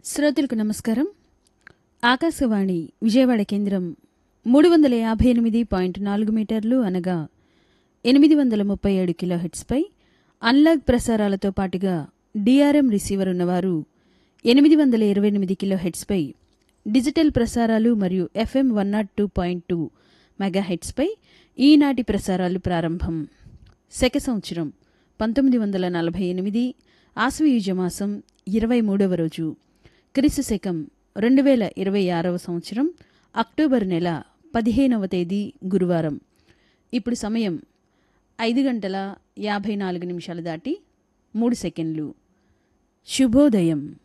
శ్రోతలకు నమస్కారం ఆకాశవాణి విజయవాడ కేంద్రం మూడు వందల యాభై ఎనిమిది పాయింట్ నాలుగు మీటర్లు అనగా ఎనిమిది వందల ముప్పై ఏడు కిలో హెడ్స్పై అన్లాగ్ ప్రసారాలతో పాటుగా డిఆర్ఎం రిసీవర్ ఉన్నవారు ఎనిమిది వందల ఇరవై ఎనిమిది కిలో హెడ్స్పై డిజిటల్ ప్రసారాలు మరియు FM one naught two point two mega హెడ్స్పై ఈనాటి ప్రసారాలు ప్రారంభం శక సంవత్సరం పంతొమ్మిది వందల నలభై ఎనిమిది ఆశ్వయుజ మాసం ఇరవై మూడవ రోజు క్రీస్తు శకం రెండు వేల ఇరవై ఆరవ సంవత్సరం అక్టోబర్ నెల పదిహేనవ తేదీ గురువారం ఇప్పుడు సమయం ఐదు గంటల యాభై నాలుగు నిమిషాలు దాటి మూడు సెకండ్లు శుభోదయం